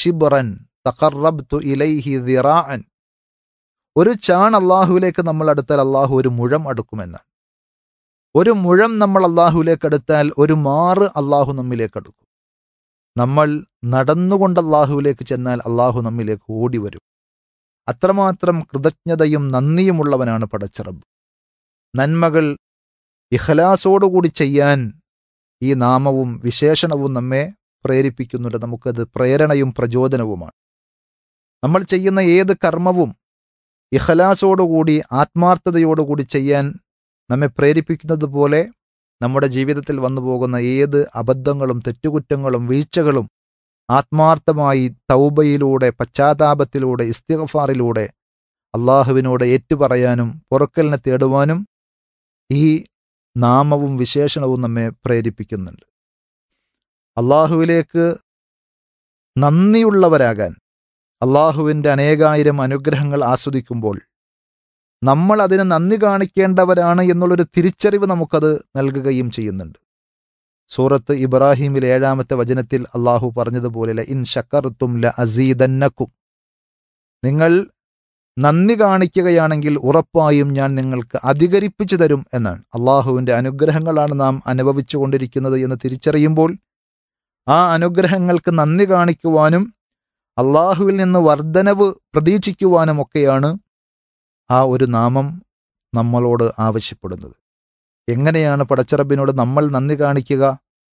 ഷിബ്റൻ തഖറബ്തു ഇലൈഹി ദിറാഅൻ ഒരു ചാൺ അള്ളാഹുവിലേക്ക് നമ്മൾ അടുത്താൽ അള്ളാഹു ഒരു മുഴം അടുക്കുമെന്നാണ് ഒരു മുഴം നമ്മൾ അള്ളാഹുവിലേക്ക് അടുത്താൽ ഒരു മാറ് അള്ളാഹു നമ്മിലേക്ക് അടുക്കും നമ്മൾ നടന്നുകൊണ്ട് അള്ളാഹുവിലേക്ക് ചെന്നാൽ അള്ളാഹു നമ്മിലേക്ക് ഓടി വരും അത്രമാത്രം കൃതജ്ഞതയും നന്ദിയുമുള്ളവനാണ് പടച്ചറബ് നന്മകൾ ഇഖലാസോടുകൂടി ചെയ്യാൻ ഈ നാമവും വിശേഷണവും നമ്മെ പ്രേരിപ്പിക്കുന്നുണ്ട് നമുക്കത് പ്രേരണയും പ്രചോദനവുമാണ് നമ്മൾ ചെയ്യുന്ന ഏത് കർമ്മവും ഇഖലാസോടുകൂടി ആത്മാർത്ഥതയോടുകൂടി ചെയ്യാൻ നമ്മെ പ്രേരിപ്പിക്കുന്നത് പോലെ നമ്മുടെ ജീവിതത്തിൽ വന്നു പോകുന്ന ഏത് അബദ്ധങ്ങളും തെറ്റുകുറ്റങ്ങളും വീഴ്ചകളും ആത്മാർത്ഥമായി തൗബയിലൂടെ പശ്ചാത്താപത്തിലൂടെ ഇസ്തിഗഫാറിലൂടെ അള്ളാഹുവിനോട് ഏറ്റുപറയാനും പൊറുക്കലിനെ തേടുവാനും ഈ നാമവും വിശേഷണവും നമ്മെ പ്രേരിപ്പിക്കുന്നുണ്ട് അള്ളാഹുവിലേക്ക് നന്ദിയുള്ളവരാകാൻ അള്ളാഹുവിൻ്റെ അനേകായിരം അനുഗ്രഹങ്ങൾ ആസ്വദിക്കുമ്പോൾ നമ്മൾ അതിന് നന്ദി കാണിക്കേണ്ടവരാണ് എന്നുള്ളൊരു തിരിച്ചറിവ് നമുക്കത് നൽകുകയും ചെയ്യുന്നുണ്ട് സൂറത്ത് ഇബ്രാഹിമിൽ ഏഴാമത്തെ വചനത്തിൽ അള്ളാഹു പറഞ്ഞതുപോലെ ഇൻ ഷക്കർത്തും ല അസീദന്നക്കും നിങ്ങൾ നന്ദി കാണിക്കുകയാണെങ്കിൽ ഉറപ്പായും ഞാൻ നിങ്ങൾക്ക് അധികരിപ്പിച്ചു തരും എന്നാണ് അള്ളാഹുവിൻ്റെ അനുഗ്രഹങ്ങളാണ് നാം അനുഭവിച്ചു കൊണ്ടിരിക്കുന്നത് എന്ന് തിരിച്ചറിയുമ്പോൾ ആ അനുഗ്രഹങ്ങൾക്ക് നന്ദി കാണിക്കുവാനും അള്ളാഹുവിൽ നിന്ന് വർധനവ് പ്രതീക്ഷിക്കുവാനും ഒക്കെയാണ് ആ ഒരു നാമം നമ്മളോട് ആവശ്യപ്പെടുന്നത് എങ്ങനെയാണ് പടച്ചറബിനോട് നമ്മൾ നന്ദി കാണിക്കുക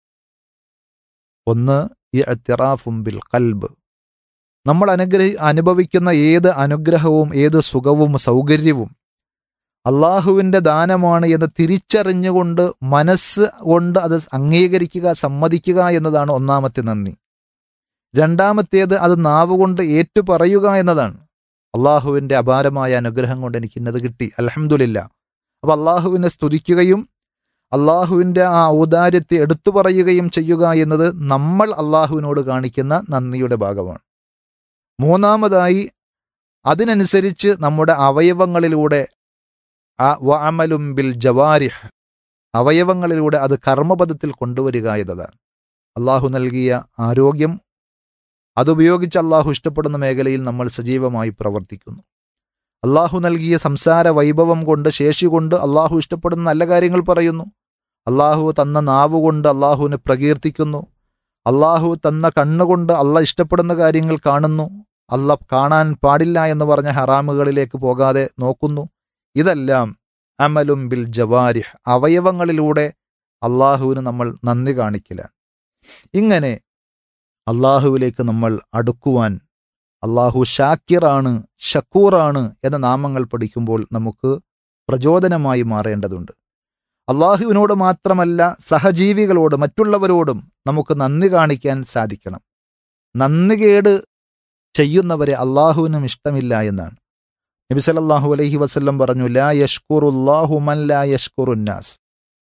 ഒന്ന് ഇഅ്തിറാഫും ബിൽ കൽബ് നമ്മൾ അനുഗ്രഹ അനുഭവിക്കുന്ന ഏത് അനുഗ്രഹവും ഏത് സുഖവും സൗകര്യവും അള്ളാഹുവിൻ്റെ ദാനമാണ് എന്ന് തിരിച്ചറിഞ്ഞുകൊണ്ട് മനസ്സ് കൊണ്ട് അത് അംഗീകരിക്കുക സമ്മതിക്കുക എന്നതാണ് ഒന്നാമത്തെ നന്ദി രണ്ടാമത്തേത് അത് നാവുകൊണ്ട് ഏറ്റുപറയുക എന്നതാണ് അള്ളാഹുവിൻ്റെ അപാരമായ അനുഗ്രഹം കൊണ്ട് എനിക്ക് ഇന്നത് കിട്ടി അലഹമുല്ല അപ്പോൾ അള്ളാഹുവിനെ സ്തുതിക്കുകയും അള്ളാഹുവിൻ്റെ ആ ഔദാര്യത്തെ എടുത്തു പറയുകയും ചെയ്യുക എന്നത് നമ്മൾ അള്ളാഹുവിനോട് കാണിക്കുന്ന നന്ദിയുടെ ഭാഗമാണ് മൂന്നാമതായി അതിനനുസരിച്ച് നമ്മുടെ അവയവങ്ങളിലൂടെ ആ വഅമലും ബിൽ ജവാരിഹ് അവയവങ്ങളിലൂടെ അത് കർമ്മപദത്തിൽ കൊണ്ടുവരിക എന്നതാണ് അള്ളാഹു നൽകിയ ആരോഗ്യം അതുപയോഗിച്ച് അള്ളാഹു ഇഷ്ടപ്പെടുന്ന മേഖലയിൽ നമ്മൾ സജീവമായി പ്രവർത്തിക്കുന്നു അള്ളാഹു നൽകിയ സംസാര വൈഭവം കൊണ്ട് ശേഷി കൊണ്ട് അള്ളാഹു ഇഷ്ടപ്പെടുന്ന നല്ല കാര്യങ്ങൾ പറയുന്നു അള്ളാഹു തന്ന നാവ് കൊണ്ട് അള്ളാഹുവിനെ പ്രകീർത്തിക്കുന്നു അള്ളാഹു തന്ന കണ്ണുകൊണ്ട് അല്ല ഇഷ്ടപ്പെടുന്ന കാര്യങ്ങൾ കാണുന്നു അല്ല കാണാൻ പാടില്ല എന്ന് പറഞ്ഞ ഹറാമുകളിലേക്ക് പോകാതെ നോക്കുന്നു ഇതെല്ലാം അമലും ബിൽ ജവാരിഹ് അവയവങ്ങളിലൂടെ അള്ളാഹുവിന് നമ്മൾ നന്ദി കാണിക്കലാണ് ഇങ്ങനെ അള്ളാഹുവിലേക്ക് നമ്മൾ അടുക്കുവാൻ അള്ളാഹു ഷാക്കിറാണ് ഷക്കൂറാണ് എന്ന നാമങ്ങൾ പഠിക്കുമ്പോൾ നമുക്ക് പ്രചോദനമായി മാറേണ്ടതുണ്ട് അള്ളാഹുവിനോട് മാത്രമല്ല സഹജീവികളോട് മറ്റുള്ളവരോടും നമുക്ക് നന്ദി കാണിക്കാൻ സാധിക്കണം നന്ദികേട് ചെയ്യുന്നവരെ അള്ളാഹുവിനും ഇഷ്ടമില്ല എന്നാണ് നബി സല്ലല്ലാഹു അലൈഹി വസല്ലം പറഞ്ഞു ലാ യഷ്കുറുല്ലാഹു മൻ ലാ യഷ്കുറുന്നാസ്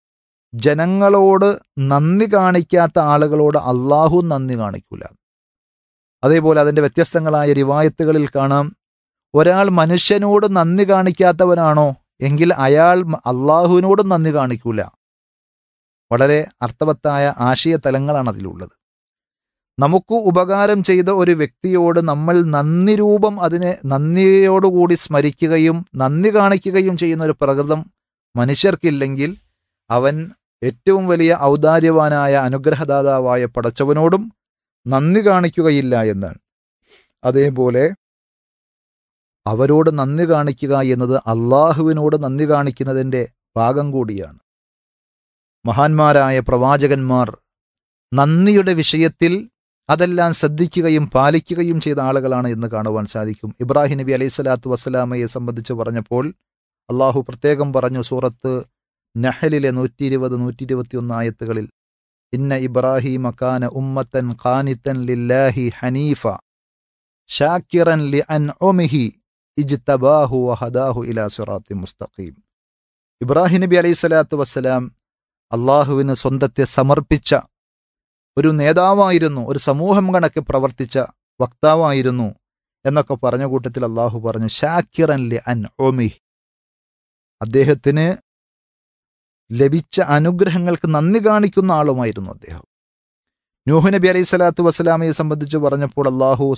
ജനങ്ങളോട് നന്ദി കാണിക്കാത്ത ആളുകളോട് അള്ളാഹു നന്ദി കാണിക്കൂല അതേപോലെ അതിൻ്റെ വ്യത്യസ്തങ്ങളായ റിവായത്തുകളിൽ കാണാം ഒരാൾ മനുഷ്യനോട് നന്ദി കാണിക്കാത്തവനാണോ എങ്കിൽ അയാൾ അള്ളാഹുവിനോടും നന്ദി കാണിക്കൂല വളരെ അർത്ഥവത്തായ ആശയ തലങ്ങളാണ് അതിലുള്ളത് നമുക്ക് ഉപകാരം ചെയ്ത ഒരു വ്യക്തിയോട് നമ്മൾ നന്ദി രൂപം അതിനെ നന്ദിയോടുകൂടി സ്മരിക്കുകയും നന്ദി കാണിക്കുകയും ചെയ്യുന്ന ഒരു പ്രകൃതം മനുഷ്യർക്കില്ലെങ്കിൽ അവൻ ഏറ്റവും വലിയ ഔദാര്യവാനായ അനുഗ്രഹദാതാവായ പടച്ചവനോടും നന്ദി കാണിക്കുകയില്ല എന്നാണ് അതേപോലെ അവരോട് നന്ദി കാണിക്കുക എന്നത് അള്ളാഹുവിനോട് നന്ദി കാണിക്കുന്നതിൻ്റെ ഭാഗം കൂടിയാണ് മഹാന്മാരായ പ്രവാചകന്മാർ നന്ദിയുടെ വിഷയത്തിൽ അതെല്ലാം ശ്രദ്ധിക്കുകയും പാലിക്കുകയും ചെയ്ത ആളുകളാണ് എന്ന് കാണുവാൻ സാധിക്കും ഇബ്രാഹിം നബി അലൈഹി സ്വലാത്തു വസ്സലാമയെ സംബന്ധിച്ച് പറഞ്ഞപ്പോൾ അള്ളാഹു പ്രത്യേകം പറഞ്ഞു സൂറത്ത് നഹലിലെ നൂറ്റി ഇരുപത് നൂറ്റി ഇരുപത്തിയൊന്ന് ആയത്തുകളിൽ ഇന്ന ഇബ്രാഹിം കാന ഉമ്മത്തൻ ഖാനിത്തൻ ലില്ലാഹി ഹനീഫ ഷാക്കിറൻ ലി അൻ ഒമിഹി ഇജ്തബാഹു വഹദാഹു ഇലാ സിറാത്തി മുസ്തഖീം ഇബ്രാഹിം നബി അലൈഹി സ്വലാത്തു വസ്സലാം അള്ളാഹുവിന് സ്വന്തത്തെ സമർപ്പിച്ച ഒരു നേതാവായിരുന്നു ഒരു സമൂഹം കണക്ക് പ്രവർത്തിച്ച വക്താവായിരുന്നു എന്നൊക്കെ പറഞ്ഞ കൂട്ടത്തിൽ അള്ളാഹു പറഞ്ഞു ഷാക്കിറൻ ലി അൻ ഒമിഹ് അദ്ദേഹത്തിന് ലഭിച്ച അനുഗ്രഹങ്ങൾക്ക് നന്ദി കാണിക്കുന്ന ആളുമായിരുന്നു അദ്ദേഹം നൂഹ് നബി അലൈഹി സ്വലാത്തു വസ്സലാമയെ സംബന്ധിച്ച് പറഞ്ഞപ്പോൾ അള്ളാഹു